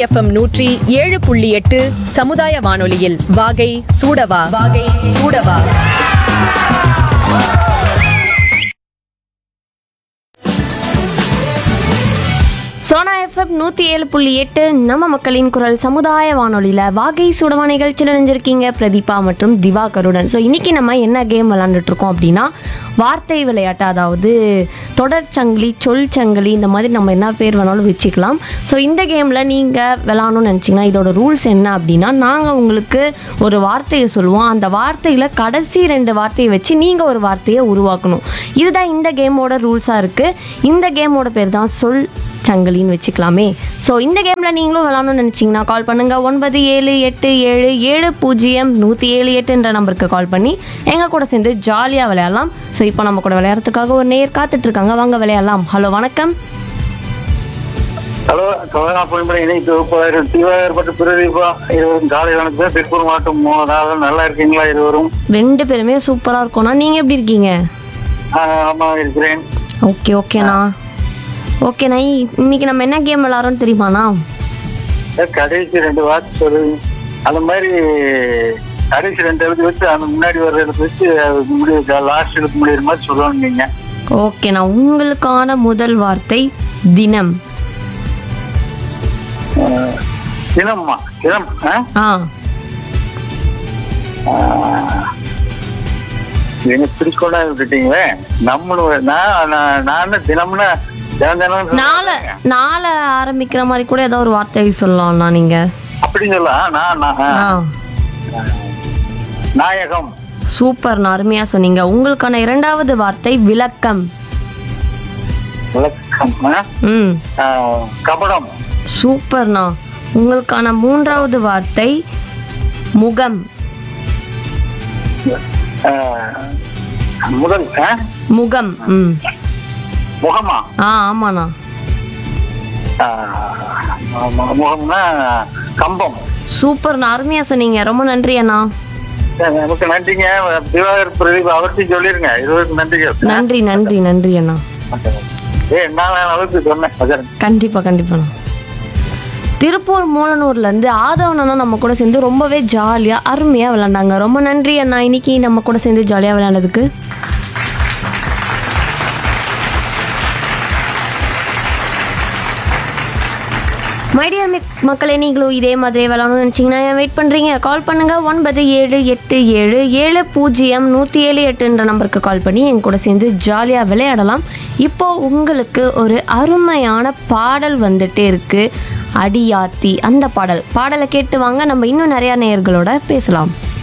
FM நூற்றி ஏழு புள்ளி எட்டு சமுதாய வானொலியில் வாகை சூடவா வாகை சூடவா சோனா எஃப்எம் நூற்றி ஏழு புள்ளி எட்டு நம்ம மக்களின் குரல் சமுதாய வானொலியில் வாகை சுடவா நிகழ்ச்சியில் நினைஞ்சிருக்கீங்க பிரதீபா மற்றும் திவாகருடன் ஸோ இன்றைக்கி நம்ம என்ன கேம் விளாண்டுட்ருக்கோம் அப்படின்னா வார்த்தை விளையாட்டு அதாவது தொடர் சங்கிலி சொல் சங்கிலி இந்த மாதிரி நம்ம என்ன பேர் வேணாலும் வச்சுக்கலாம் ஸோ இந்த கேமில் நீங்கள் விளாடணும்னு நினச்சிங்கன்னா இதோட ரூல்ஸ் என்ன அப்படின்னா நாங்கள் உங்களுக்கு ஒரு வார்த்தையை சொல்லுவோம் அந்த வார்த்தையில் கடைசி ரெண்டு வார்த்தையை வச்சு நீங்கள் ஒரு வார்த்தையை உருவாக்கணும் இதுதான் இந்த கேமோட ரூல்ஸாக இருக்குது இந்த கேமோட பேர் தான் சொல் சங்கிலின்னு வச்சுக்கலாமே ஸோ இந்த கேமில் நீங்களும் விளாடணும்னு நினச்சிங்கன்னா கால் பண்ணுங்கள் ஒன்பது ஏழு எட்டு ஏழு ஏழு பூஜ்ஜியம் நூற்றி ஏழு எட்டுன்ற நம்பருக்கு கால் பண்ணி எங்கள் கூட சேர்ந்து ஜாலியாக விளையாடலாம் ஸோ இப்போ நம்ம கூட விளையாடுறதுக்காக ஒரு நேர் காத்துட்ருக்காங்க வாங்க விளையாடலாம் ஹலோ வணக்கம் ஹலோ சோதனா பொன்முறை இணை தொகுப்பாளர் தீவிரப்பட்ட பிரதீபா இருவரும் காலை வணக்கம் திருப்பூர் மாவட்டம் மூணாவது நல்லா இருக்கீங்களா இருவரும் ரெண்டு பேருமே சூப்பராக இருக்கோண்ணா நீங்கள் எப்படி இருக்கீங்க ஆஹ் ஆமா இருக்கிறேன் ஓகே ஓகேண்ணா ஓகேண்ணா இ- இன்னைக்கு நம்ம என்ன கேம் விளாட்றோம்னு தெரியுமாண்ணா கடைசி ரெண்டு வார்த்தை சொல்லு அந்த மாதிரி கடைசி ரெண்டு எழுத்து வச்சு அந்த முன்னாடி வர்ற எழுத்து வச்சு அது முடிவு லாஸ்ட் எழுத்து முடியிற மாதிரி சொல்லணும் நீங்க ஓகேண்ணா உங்களுக்கான முதல் வார்த்தை தினம் ஆஹ் தினம்மா தினம் ஆ? ஆ எனக்கு பிடிக்கொண்டா விட்டுட்டீங்களே நம்மளு நான் நான் நான் தினம்னா தினம் தினம் நாளை நாளை ஆரம்பிக்கிற மாதிரி கூட ஏதோ ஒரு வார்த்தை சொல்லலாம்ண்ணா நீங்கள் அப்படி சொல்லலாம் நான் நான் ஆ நாயகம் சூப்பர்ண்ணா அருமையாக சொன்னீங்க உங்களுக்கான இரண்டாவது வார்த்தை விளக்கம் விளக்கம் ஆ? ம் ஆ, கபடம் சூப்பர்ண்ணா உங்களுக்கான மூன்றாவது வார்த்தை முகம் ஆ, முதல் ஆ? முகம் ம் முகமா ஆ ஆமாண்ணா ஆ, ஆமா, முகம்னா கம்பம் சூப்பர்ண்ணா அருமையாக சொன்னீங்க ரொம்ப நன்றி அண்ணா நமக்கு நன்றிங்க திவாகர் பிரதீப் அவர்த்தையும் சொல்லிருங்க இருவருக்கு நன்றிங்க நன்றி நன்றி நன்றி அண்ணா ஏ நான் அளவுக்கு சொன்னேன் அதான். கண்டிப்பாக கண்டிப்பாண்ணா திருப்பூர் மூலனூர்லேருந்து ஆதவன் அண்ணா நம்ம கூட சேர்ந்து ரொம்பவே ஜாலியாக அருமையாக விளாண்டாங்க ரொம்ப நன்றி அண்ணா இன்னைக்கு நம்ம கூட சேர்ந்து ஜாலியாக விளையாண்டதுக்கு மைடியர் மக்களே நீங்களும் இதே மாதிரி விளாடணும்னு நினச்சிங்கன்னா ஏன் வெயிட் பண்ணுறீங்க கால் பண்ணுங்கள் ஒன்பது ஏழு எட்டு ஏழு ஏழு பூஜ்ஜியம் நூற்றி ஏழு எட்டுன்ற நம்பருக்கு கால் பண்ணி என் கூட சேர்ந்து ஜாலியாக விளையாடலாம் இப்போ உங்களுக்கு ஒரு அருமையான பாடல் வந்துட்டே இருக்கு அடியாத்தி அந்த பாடல் பாடலை கேட்டு வாங்க நம்ம இன்னும் நிறையா நேயர்களோட பேசலாம்